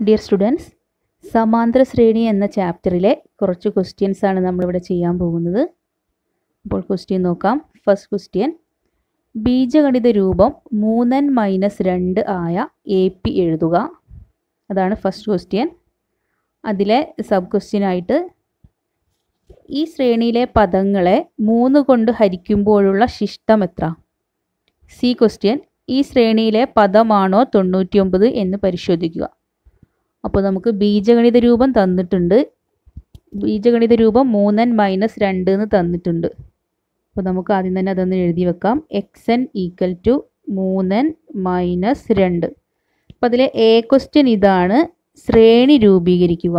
dear students സമാന്തര ശ്രേണി എന്ന ചാപ്റ്ററിലെ കുറച്ച് ക്വസ്റ്റ്യൻസ് ആണ് നമ്മളിവിടെ ചെയ്യാൻ പോകുന്നത് അപ്പോൾ ക്വസ്റ്റ്യൻ നോക്കാം ഫസ്റ്റ് ക്വസ്റ്റ്യൻ ബീജഗണിത രൂപം മൂന്നൻ മൈനസ് രണ്ട് ആയ എ പി എഴുതുക അതാണ് ഫസ്റ്റ് ക്വസ്റ്റ്യൻ അതിലെ സബ് ക്വസ്റ്റ്യൻ ആയിട്ട് ഈ ശ്രേണിയിലെ പദങ്ങളെ മൂന്ന് കൊണ്ട് ഹരിക്കുമ്പോഴുള്ള ശിഷ്ടം എത്ര സി ക്വസ്റ്റ്യൻ ഈ ശ്രേണിയിലെ പദമാണോ തൊണ്ണൂറ്റിയൊമ്പത് എന്ന് പരിശോധിക്കുക അപ്പോൾ നമുക്ക് ബീജഗണിത രൂപം തന്നിട്ടുണ്ട് ബീജഗണിത രൂപം മൂന്നൻ മൈനസ് രണ്ട് എന്ന് തന്നിട്ടുണ്ട് അപ്പോൾ നമുക്ക് ആദ്യം തന്നെ അതൊന്ന് എഴുതി വെക്കാം എക്സ് എൻ ഈക്വൽ ടു മൂന്നൻ മൈനസ് രണ്ട് അപ്പോൾ അതിലെ എ ക്വസ്റ്റ്യൻ ഇതാണ് ശ്രേണി രൂപീകരിക്കുക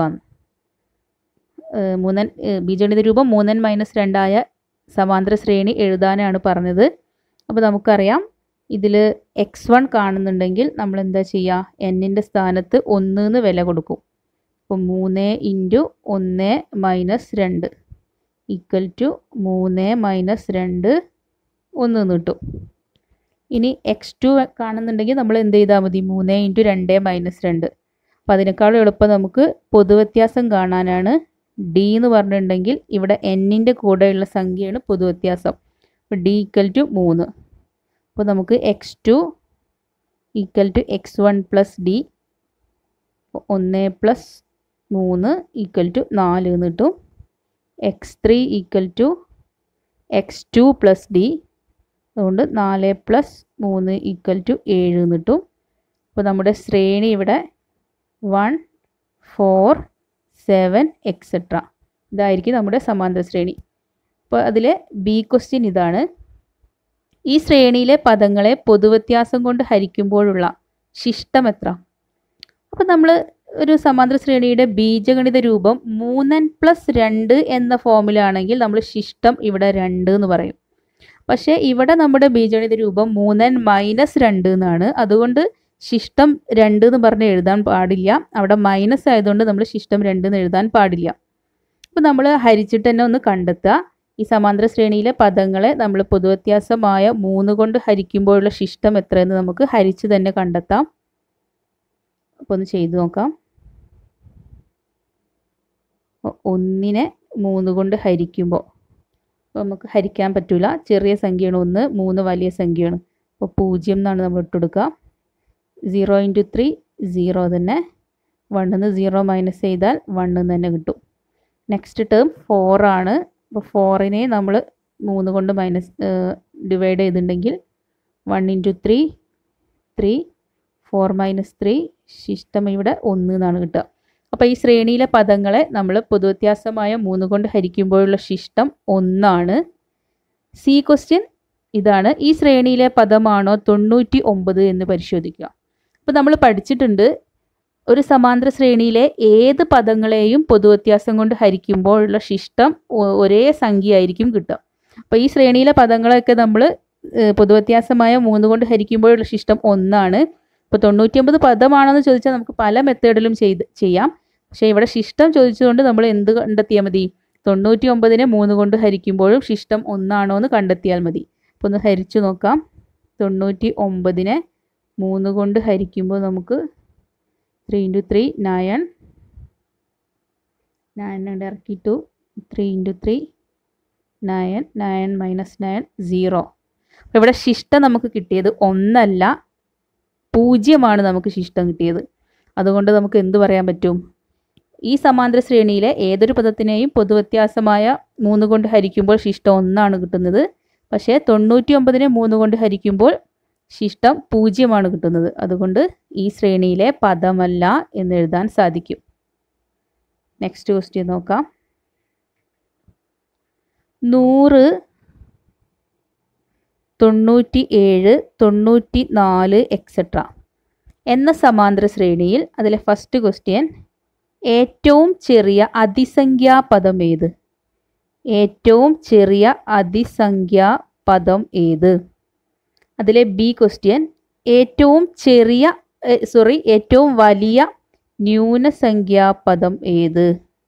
മൂന്നൻ ബീജഗണിത രൂപം മൂന്നൻ മൈനസ് രണ്ടായ സമാന്തര ശ്രേണി എഴുതാനാണ് പറഞ്ഞത് അപ്പോൾ നമുക്കറിയാം ഇതിൽ എക്സ് വൺ കാണുന്നുണ്ടെങ്കിൽ നമ്മൾ എന്താ ചെയ്യുക എന്നിൻ്റെ സ്ഥാനത്ത് ഒന്ന് എന്ന് വില കൊടുക്കും അപ്പോൾ മൂന്ന് ഇൻറ്റു ഒന്ന് മൈനസ് രണ്ട് ഈക്വൽ ടു മൂന്ന് മൈനസ് രണ്ട് ഒന്ന് എന്ന് കിട്ടും ഇനി എക്സ് ടു കാണുന്നുണ്ടെങ്കിൽ നമ്മൾ എന്ത് ചെയ്താൽ മതി മൂന്ന് ഇൻറ്റു രണ്ട് മൈനസ് രണ്ട് അപ്പോൾ അതിനേക്കാളും എളുപ്പം നമുക്ക് പൊതുവ്യത്യാസം കാണാനാണ് ഡി എന്ന് പറഞ്ഞിട്ടുണ്ടെങ്കിൽ ഇവിടെ എന്നിൻ്റെ കൂടെയുള്ള സംഖ്യയാണ് പൊതുവ്യത്യാസം അപ്പോൾ ഡി ഈക്വൽ ടു മൂന്ന് അപ്പോൾ നമുക്ക് x two equal to x one plus d ഒന്ന് പ്ലസ് മൂന്ന് ഈക്വൽ ടു നാല് എന്ന് കിട്ടും x three equal to x two plus d അതുകൊണ്ട് നാല് പ്ലസ് മൂന്ന് ഈക്വൽ ടു ഏഴ് എന്ന് കിട്ടും അപ്പോൾ നമ്മുടെ ശ്രേണി ഇവിടെ വൺ ഫോർ സെവൻ എക്സെട്ര ഇതായിരിക്കും നമ്മുടെ സമാന്തര ശ്രേണി അപ്പോൾ അതിലെ ബി ക്വസ്റ്റ്യൻ ഇതാണ് ഈ ശ്രേണിയിലെ പദങ്ങളെ പൊതുവ്യത്യാസം കൊണ്ട് ഹരിക്കുമ്പോഴുള്ള ശിഷ്ടം എത്ര അപ്പോൾ നമ്മൾ ഒരു സമാന്തര ശ്രേണിയുടെ ബീജഗണിത രൂപം മൂന്നൻ പ്ലസ് രണ്ട് എന്ന ഫോമിലാണെങ്കിൽ നമ്മൾ ശിഷ്ടം ഇവിടെ രണ്ട് എന്ന് പറയും പക്ഷേ ഇവിടെ നമ്മുടെ ബീജഗണിത രൂപം മൂന്നൻ മൈനസ് രണ്ട് എന്നാണ് അതുകൊണ്ട് ശിഷ്ടം രണ്ട് എന്ന് പറഞ്ഞ് എഴുതാൻ പാടില്ല അവിടെ മൈനസ് ആയതുകൊണ്ട് നമ്മൾ ശിഷ്ടം രണ്ട് എന്ന് എഴുതാൻ പാടില്ല അപ്പോൾ നമ്മൾ ഹരിച്ചിട്ട് തന്നെ ഒന്ന് കണ്ടെത്തുക ഈ സമാന്തര ശ്രേണിയിലെ പദങ്ങളെ നമ്മൾ പൊതുവ്യത്യാസമായ മൂന്ന് കൊണ്ട് ഹരിക്കുമ്പോഴുള്ള ശിഷ്ടം എത്രയെന്ന് നമുക്ക് ഹരിച്ച് തന്നെ കണ്ടെത്താം അപ്പോൾ ഒന്ന് ചെയ്തു നോക്കാം ഒന്നിനെ മൂന്ന് കൊണ്ട് ഹരിക്കുമ്പോൾ അപ്പോൾ നമുക്ക് ഹരിക്കാൻ പറ്റില്ല ചെറിയ സംഖ്യയാണ് ഒന്ന് മൂന്ന് വലിയ സംഖ്യയാണ് അപ്പോൾ പൂജ്യം എന്നാണ് നമ്മൾ ഇട്ടുകൊടുക്കുക സീറോ ഇൻറ്റു ത്രീ സീറോ തന്നെ വണ്ണിൽ നിന്ന് സീറോ മൈനസ് ചെയ്താൽ വണ്ണിൽ തന്നെ കിട്ടും നെക്സ്റ്റ് ടേം ഫോറാണ് അപ്പോൾ ഫോറിനെ നമ്മൾ മൂന്ന് കൊണ്ട് മൈനസ് ഡിവൈഡ് ചെയ്തിട്ടുണ്ടെങ്കിൽ one into three three four minus three ശിഷ്ടം ഇവിടെ ഒന്ന് എന്നാണ് കിട്ടുക അപ്പോൾ ഈ ശ്രേണിയിലെ പദങ്ങളെ നമ്മൾ പൊതുവ്യത്യാസമായ മൂന്ന് കൊണ്ട് ഹരിക്കുമ്പോഴുള്ള ശിഷ്ടം ഒന്നാണ് സി ക്വസ്റ്റ്യൻ ഇതാണ് ഈ ശ്രേണിയിലെ പദമാണോ തൊണ്ണൂറ്റി ഒമ്പത് എന്ന് പരിശോധിക്കുക അപ്പോൾ നമ്മൾ പഠിച്ചിട്ടുണ്ട് ഒരു സമാന്തര ശ്രേണിയിലെ ഏത് പദങ്ങളെയും പൊതുവ്യത്യാസം കൊണ്ട് ഹരിക്കുമ്പോഴുള്ള ശിഷ്ടം ഒരേ സംഖ്യ ആയിരിക്കും കിട്ടുക അപ്പോൾ ഈ ശ്രേണിയിലെ പദങ്ങളൊക്കെ നമ്മൾ പൊതുവ്യത്യാസമായ മൂന്ന് കൊണ്ട് ഹരിക്കുമ്പോഴുള്ള ശിഷ്ടം ഒന്നാണ് ഇപ്പോൾ തൊണ്ണൂറ്റിയൊമ്പത് പദമാണെന്ന് ചോദിച്ചാൽ നമുക്ക് പല മെത്തേഡിലും ചെയ്ത് ചെയ്യാം പക്ഷേ ഇവിടെ ശിഷ്ടം ചോദിച്ചുകൊണ്ട് നമ്മൾ എന്ത് കണ്ടെത്തിയാൽ മതി തൊണ്ണൂറ്റി ഒമ്പതിനെ മൂന്ന് കൊണ്ട് ഹരിക്കുമ്പോഴും ശിഷ്ടം ഒന്നാണോ എന്ന് കണ്ടെത്തിയാൽ മതി അപ്പോൾ ഒന്ന് ഹരിച്ചു നോക്കാം തൊണ്ണൂറ്റി ഒമ്പതിനെ മൂന്ന് കൊണ്ട് ഹരിക്കുമ്പോൾ നമുക്ക് three into three nine nine ഇറക്കി two three into three nine nine minus nine zero അപ്പോൾ ഇവിടെ ശിഷ്ടം നമുക്ക് കിട്ടിയത് ഒന്നല്ല പൂജ്യമാണ് നമുക്ക് ശിഷ്ടം കിട്ടിയത് അതുകൊണ്ട് നമുക്ക് എന്ത് പറയാൻ പറ്റും ഈ സമാന്തര ശ്രേണിയിലെ ഏതൊരു പദത്തിനെയും പൊതുവ്യത്യാസമായ മൂന്ന് കൊണ്ട് ഹരിക്കുമ്പോൾ ശിഷ്ടം ഒന്നാണ് കിട്ടുന്നത് പക്ഷേ തൊണ്ണൂറ്റി ഒമ്പതിനെ മൂന്ന് കൊണ്ട് ഹരിക്കുമ്പോൾ ശിഷ്ടം പൂജ്യമാണ് കിട്ടുന്നത് അതുകൊണ്ട് ഈ ശ്രേണിയിലെ പദമല്ല എന്ന് എഴുതാൻ സാധിക്കും നെക്സ്റ്റ് ക്വസ്റ്റ്യൻ നോക്കാം നൂറ് തൊണ്ണൂറ്റി ഏഴ് തൊണ്ണൂറ്റി നാല് എക്സെട്ര എന്ന സമാന്തര ശ്രേണിയിൽ അതിലെ ഫസ്റ്റ് ക്വസ്റ്റ്യൻ ഏറ്റവും ചെറിയ അതിസംഖ്യാ പദം ഏത് ഏറ്റവും ചെറിയ അതിസംഖ്യാ പദം ഏത് അതിലെ ബി ക്വസ്റ്റ്യൻ ഏറ്റവും ചെറിയ സോറി ഏറ്റവും വലിയ ന്യൂനസംഖ്യാ പദം ഏത്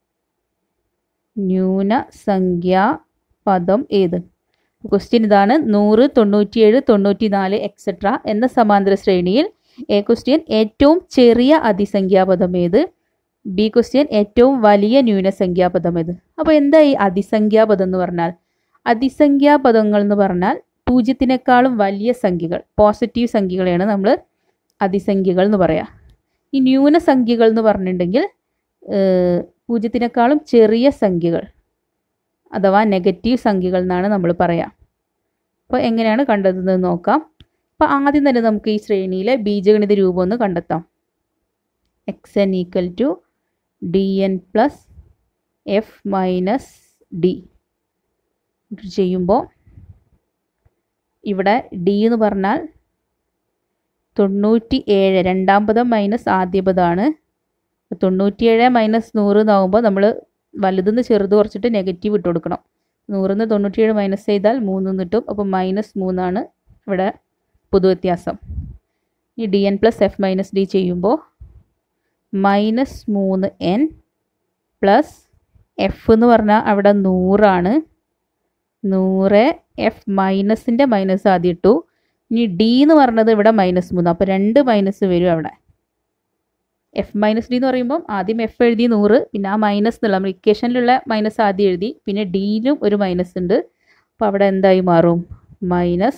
ന്യൂനസംഖ്യാ പദം ഏത് ക്വസ്റ്റ്യൻ ഇതാണ് നൂറ് തൊണ്ണൂറ്റിയേഴ് തൊണ്ണൂറ്റി നാല് എക്സെട്ര എന്ന സമാന്തര ശ്രേണിയിൽ എ ക്വസ്റ്റ്യൻ ഏറ്റവും ചെറിയ അതിസംഖ്യാപദം ഏത് ബി ക്വസ്റ്റ്യൻ ഏറ്റവും വലിയ ന്യൂനസംഖ്യാപദം ഏത് അപ്പോൾ എന്താ ഈ അതിസംഖ്യാപദം എന്ന് പറഞ്ഞാൽ അതിസംഖ്യാപദങ്ങൾ എന്ന് പറഞ്ഞാൽ പൂജ്യത്തിനേക്കാളും വലിയ സംഖ്യകൾ പോസിറ്റീവ് സംഖ്യകളെയാണ് നമ്മൾ അതിസംഖ്യകൾ എന്ന് പറയാം ഈ ന്യൂനസംഖ്യകൾ എന്ന് പറഞ്ഞിട്ടുണ്ടെങ്കിൽ പൂജ്യത്തിനേക്കാളും ചെറിയ സംഖ്യകൾ അഥവാ നെഗറ്റീവ് സംഖ്യകൾ എന്നാണ് നമ്മൾ പറയാം അപ്പോൾ എങ്ങനെയാണ് കണ്ടെത്തുന്നത് നോക്കാം അപ്പോൾ ആദ്യം തന്നെ നമുക്ക് ഈ ശ്രേണിയിലെ ബീജഗണിത രൂപം ഒന്ന് കണ്ടെത്താം x n equal to d n plus f minus d ചെയ്യുമ്പോൾ ഇവിടെ ഡി എന്ന് പറഞ്ഞാൽ തൊണ്ണൂറ്റി ഏഴ് രണ്ടാം പദം മൈനസ് ആദ്യ പദമാണ് തൊണ്ണൂറ്റിയേഴ് മൈനസ് നൂറ് എന്നാകുമ്പോൾ നമ്മൾ വലുതെന്ന് ചെറുത് കുറച്ചിട്ട് നെഗറ്റീവ് ഇട്ട് കൊടുക്കണം നൂറിന്ന് തൊണ്ണൂറ്റിയേഴ് മൈനസ് ചെയ്താൽ മൂന്ന് കിട്ടും അപ്പോൾ മൈനസ് മൂന്നാണ് ഇവിടെ പൊതുവ്യത്യാസം ഈ d n plus f minus d ചെയ്യുമ്പോൾ മൈനസ് മൂന്ന് എൻ പ്ലസ് എഫ് എന്ന് പറഞ്ഞാൽ അവിടെ നൂറാണ് നൂറ് എഫ് മൈനസിൻ്റെ മൈനസ് ആദ്യം ഇട്ടു ഇനി ഡി എന്ന് പറഞ്ഞത് ഇവിടെ മൈനസ് മൂന്ന് അപ്പോൾ രണ്ട് മൈനസ് വരും അവിടെ എഫ് മൈനസ് ഡി എന്ന് പറയുമ്പം ആദ്യം എഫ് എഴുതി നൂറ് പിന്നെ ആ മൈനസ് എന്നുള്ള നമ്മൾ ഇക്വേഷനിലുള്ള മൈനസ് ആദ്യം എഴുതി പിന്നെ ഡിയിലും ഒരു മൈനസ് ഉണ്ട് അപ്പോൾ അവിടെ എന്തായി മാറും മൈനസ്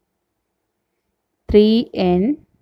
ത്രീ എൻ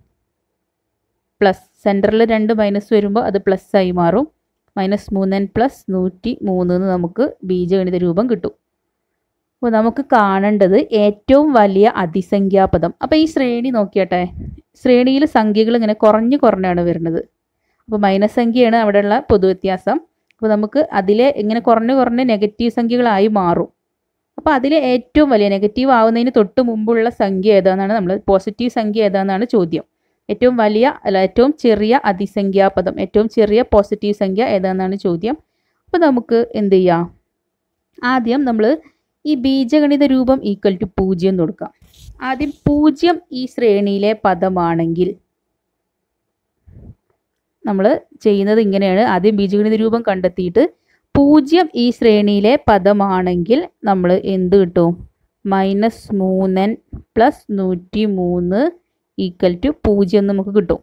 പ്ലസ് സെൻറ്ററിൽ രണ്ട് മൈനസ് വരുമ്പോൾ അത് പ്ലസ് ആയി മാറും മൈനസ് മൂന്ന് എൻ പ്ലസ് നൂറ്റി മൂന്ന് എന്ന് നമുക്ക് ബീജഗണിത രൂപം കിട്ടും അപ്പോൾ നമുക്ക് കാണേണ്ടത് ഏറ്റവും വലിയ അതിസംഖ്യാപദം അപ്പോൾ ഈ ശ്രേണി നോക്കിയാട്ടെ ശ്രേണിയിൽ സംഖ്യകൾ ഇങ്ങനെ കുറഞ്ഞു കുറഞ്ഞാണ് വരുന്നത് അപ്പോൾ മൈനസ് സംഖ്യയാണ് അവിടെയുള്ള പൊതുവ്യത്യാസം അപ്പോൾ നമുക്ക് അതിലെ ഇങ്ങനെ കുറഞ്ഞു കുറഞ്ഞ നെഗറ്റീവ് സംഖ്യകളായി മാറും അപ്പോൾ അതിലെ ഏറ്റവും വലിയ നെഗറ്റീവ് ആവുന്നതിന് തൊട്ട് മുമ്പുള്ള സംഖ്യ ഏതാണെന്നാണ് നമ്മൾ പോസിറ്റീവ് സംഖ്യ ഏതാണെന്നാണ് ചോദ്യം ഏറ്റവും വലിയ അല്ല ഏറ്റവും ചെറിയ അതിസംഖ്യാപദം ഏറ്റവും ചെറിയ പോസിറ്റീവ് സംഖ്യ ഏതാണെന്നാണ് ചോദ്യം അപ്പോൾ നമുക്ക് എന്ത് ചെയ്യാം ആദ്യം നമ്മൾ ഈ ബീജഗണിത രൂപം ഈക്വൽ ടു പൂജ്യം എന്ന് കൊടുക്കാം ആദ്യം പൂജ്യം ഈ ശ്രേണിയിലെ പദമാണെങ്കിൽ നമ്മൾ ചെയ്യുന്നത് ഇങ്ങനെയാണ് ആദ്യം ബീജഗണിത രൂപം കണ്ടെത്തിയിട്ട് പൂജ്യം ഈ ശ്രേണിയിലെ പദമാണെങ്കിൽ നമ്മൾ എന്ത് കിട്ടും മൈനസ് മൂന്നൻ പ്ലസ് നൂറ്റി മൂന്ന് ഈക്വൽ ടു പൂജ്യം നമുക്ക് കിട്ടും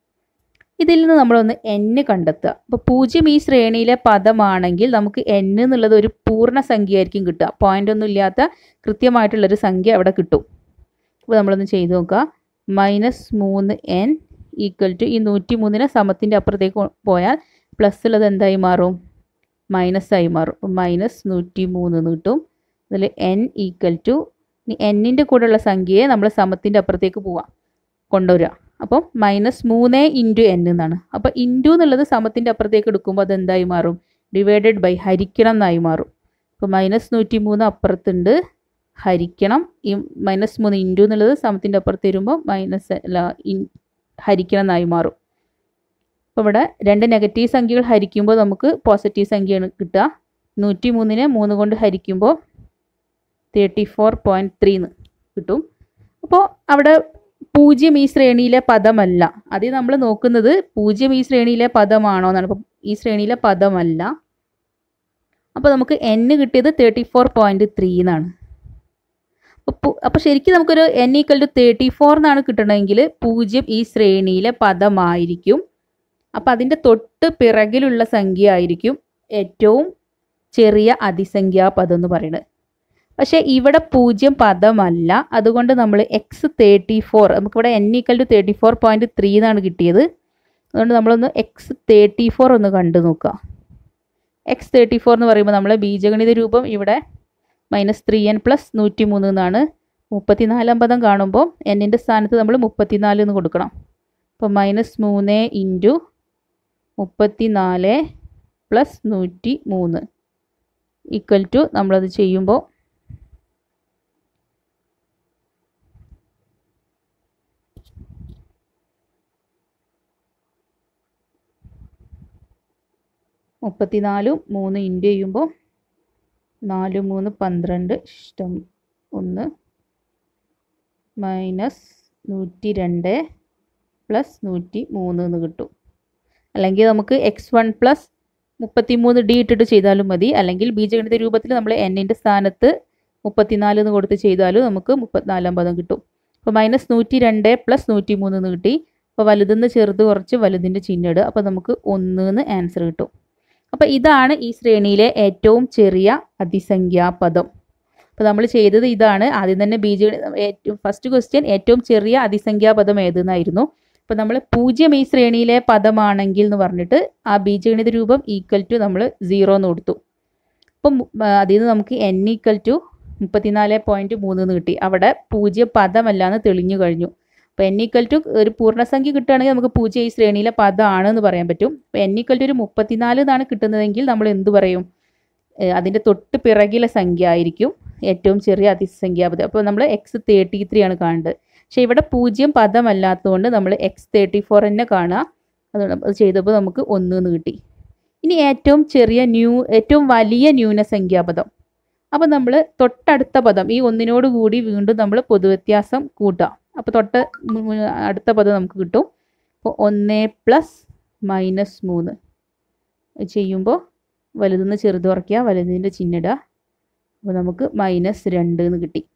ഇതിൽ നിന്ന് നമ്മളൊന്ന് എന് കണ്ടെത്തുക അപ്പോൾ പൂജ്യം ഈ ശ്രേണിയിലെ പദമാണെങ്കിൽ നമുക്ക് എൻ എന്നുള്ളത് ഒരു പൂർണ്ണ സംഖ്യ ആയിരിക്കും കിട്ടുക പോയിന്റ് ഒന്നും ഇല്ലാത്ത കൃത്യമായിട്ടുള്ളൊരു സംഖ്യ അവിടെ കിട്ടും അപ്പോൾ നമ്മളൊന്ന് ചെയ്ത് നോക്കുക മൈനസ് മൂന്ന് എൻ ഈക്വൽ ടു ഈ നൂറ്റി മൂന്നിനെ സമത്തിൻ്റെ അപ്പുറത്തേക്ക് പോയാൽ പ്ലസ് ഉള്ളത് എന്തായി മാറും മൈനസ് ആയി മാറും അപ്പോൾ മൈനസ് നൂറ്റി മൂന്ന് എന്ന് കിട്ടും അതിൽ എൻ ഈക്വൽ ടു ഇനി എന്നിൻ്റെ കൂടെയുള്ള സംഖ്യയെ നമ്മൾ സമത്തിൻ്റെ അപ്പുറത്തേക്ക് പോവാം കൊണ്ടുവരിക അപ്പം മൈനസ് മൂന്ന് ഇൻറ്റു എൻ എന്നാണ് അപ്പോൾ ഇൻറ്റു എന്നുള്ളത് സമത്തിൻ്റെ അപ്പുറത്തേക്ക് എടുക്കുമ്പോൾ അത് എന്തായി മാറും ഡിവൈഡഡ് ബൈ ഹരിക്കണം എന്നായി മാറും അപ്പോൾ മൈനസ് നൂറ്റി മൂന്ന് അപ്പുറത്തുണ്ട് ഹരിക്കണം ഈ മൈനസ് മൂന്ന് ഇൻറ്റു എന്നുള്ളത് സമത്തിൻ്റെ അപ്പുറത്ത് വരുമ്പോൾ മൈനസ് അല്ല ഇൻ ഹരിക്കണം എന്നായി മാറും അപ്പോൾ ഇവിടെ രണ്ട് നെഗറ്റീവ് സംഖ്യകൾ ഹരിക്കുമ്പോൾ നമുക്ക് പോസിറ്റീവ് സംഖ്യയാണ് കിട്ടുക നൂറ്റി മൂന്നിനെ മൂന്ന് കൊണ്ട് ഹരിക്കുമ്പോൾ തേർട്ടി ഫോർ പോയിൻറ്റ് ത്രീ എന്ന് കിട്ടും അപ്പോൾ അവിടെ പൂജ്യം ഈ ശ്രേണിയിലെ പദമല്ല അത് നമ്മൾ നോക്കുന്നത് പൂജ്യം ഈ ശ്രേണിയിലെ പദമാണോ എന്നാണ് അപ്പോൾ ഈ ശ്രേണിയിലെ പദമല്ല അപ്പോൾ നമുക്ക് എൻ കിട്ടിയത് തേർട്ടി ഫോർ പോയിൻറ്റ് ത്രീ എന്നാണ് അപ്പോൾ അപ്പോൾ ശരിക്കും നമുക്കൊരു n equal to thirty four എന്നാണ് കിട്ടണമെങ്കിൽ പൂജ്യം ഈ ശ്രേണിയിലെ പദമായിരിക്കും അപ്പോൾ അതിൻ്റെ തൊട്ട് പിറകിലുള്ള സംഖ്യ ആയിരിക്കും ഏറ്റവും ചെറിയ അതിസംഖ്യാ പദം എന്ന് പറയുന്നത് പക്ഷേ ഇവിടെ പൂജ്യം പദമല്ല അതുകൊണ്ട് നമ്മൾ എക്സ് തേർട്ടി ഫോർ നമുക്കിവിടെ n equal to thirty four point three എന്നാണ് കിട്ടിയത് അതുകൊണ്ട് നമ്മളൊന്ന് എക്സ് തേർട്ടി ഫോർ ഒന്ന് കണ്ടു നോക്കുക എക്സ് തേർട്ടി ഫോർ എന്ന് പറയുമ്പോൾ നമ്മളെ ബീജഗണിത രൂപം ഇവിടെ മൈനസ് ത്രീ എൻ പ്ലസ് നൂറ്റി മൂന്ന് എന്നാണ് മുപ്പത്തിനാലാം പദം കാണുമ്പോൾ എന്നിൻ്റെ സ്ഥാനത്ത് നമ്മൾ മുപ്പത്തിനാല് എന്ന് കൊടുക്കണം അപ്പോൾ മൈനസ് മൂന്ന് ഇൻറ്റു മുപ്പത്തിനാല് പ്ലസ് നൂറ്റി മൂന്ന് ഈക്വൽ ടു നമ്മളത് ചെയ്യുമ്പോൾ മുപ്പത്തിനാലും മൂന്ന് ഇൻറ്റു ചെയ്യുമ്പോൾ നാല് മൂന്ന് പന്ത്രണ്ട് ഇഷ്ടം ഒന്ന് മൈനസ് നൂറ്റി രണ്ട് പ്ലസ് നൂറ്റി മൂന്ന് എന്ന് കിട്ടും അല്ലെങ്കിൽ നമുക്ക് എക്സ് വൺ പ്ലസ് മുപ്പത്തി മൂന്ന് ഡി ഇട്ടിട്ട് ചെയ്താലും മതി അല്ലെങ്കിൽ ബീജഗണിത രൂപത്തിൽ നമ്മൾ എന്നിൻ്റെ സ്ഥാനത്ത് മുപ്പത്തിനാല് എന്ന് കൊടുത്ത് ചെയ്താലും നമുക്ക് മുപ്പത്തിനാലാം പദം കിട്ടും അപ്പോൾ മൈനസ് നൂറ്റി രണ്ട് പ്ലസ് നൂറ്റി മൂന്ന് എന്ന് കിട്ടി അപ്പോൾ വലുതെന്ന് ചെറുത് കുറച്ച് വലുതിൻ്റെ ചിഹ്നം ഇടുക അപ്പോൾ നമുക്ക് ഒന്ന് എന്ന് ആൻസർ കിട്ടും അപ്പോൾ ഇതാണ് ഈ ശ്രേണിയിലെ ഏറ്റവും ചെറിയ അതിസംഖ്യാ പദം അപ്പോൾ നമ്മൾ ചെയ്തത് ഇതാണ് ആദ്യം തന്നെ ബീജ ഏറ്റവും ഫസ്റ്റ് ക്വസ്റ്റ്യൻ ഏറ്റവും ചെറിയ അതിസംഖ്യാ പദം ഏതെന്നായിരുന്നു അപ്പോൾ നമ്മൾ പൂജ്യം ഈ ശ്രേണിയിലെ പദമാണെങ്കിൽ എന്ന് പറഞ്ഞിട്ട് ആ ബീജഗണിത രൂപം ഈക്വൽ ടു നമ്മൾ സീറോ എന്ന് കൊടുത്തു അപ്പം അതിൽ നിന്ന് നമുക്ക് എൻ ഈക്വൽ ടു മുപ്പത്തിനാല് പോയിൻറ്റ് മൂന്ന് എന്ന് കിട്ടി അവിടെ പൂജ്യം പദമല്ല എന്ന് തെളിഞ്ഞു കഴിഞ്ഞു അപ്പോൾ എൻ ഈക്വൽ ടു ഒരു പൂർണ്ണസംഖ്യ കിട്ടുകയാണെങ്കിൽ നമുക്ക് പൂജ്യം ഈ ശ്രേണിയിലെ പദമാണ് എന്ന് പറയാൻ പറ്റും അപ്പോൾ എൻ ഈക്വൽ ടു ഒരു മുപ്പത്തിനാല് എന്നാണ് കിട്ടുന്നതെങ്കിൽ നമ്മൾ എന്ത് പറയും അതിൻ്റെ തൊട്ട് പിറകിലെ സംഖ്യ ആയിരിക്കും ഏറ്റവും ചെറിയ അതിസംഖ്യാപദം അപ്പോൾ നമ്മൾ എക്സ് തേർട്ടി ത്രീ ആണ് കാണേണ്ടത് പക്ഷേ ഇവിടെ പൂജ്യം പദമല്ലാത്തതുകൊണ്ട് നമ്മൾ എക്സ് തേർട്ടി ഫോർ തന്നെ കാണുക അതുകൊണ്ട് അത് ചെയ്തപ്പോൾ നമുക്ക് ഒന്ന് എന്ന് കിട്ടി ഇനി ഏറ്റവും ചെറിയ ന്യൂ ഏറ്റവും വലിയ ന്യൂനസംഖ്യാപദം അപ്പോൾ നമ്മൾ തൊട്ടടുത്ത പദം ഈ ഒന്നിനോട് കൂടി വീണ്ടും നമ്മൾ പൊതുവ്യത്യാസം കൂട്ടാം അപ്പോൾ തൊട്ട് അടുത്ത പദം നമുക്ക് കിട്ടും അപ്പോൾ ഒന്ന് പ്ലസ് മൈനസ് മൂന്ന് ചെയ്യുമ്പോൾ വലുതെന്ന് ചെറുത് കുറയ്ക്കുക വലുതിൻ്റെ ചിഹ്നിടുക അപ്പോൾ നമുക്ക് മൈനസ് രണ്ട് എന്ന് കിട്ടി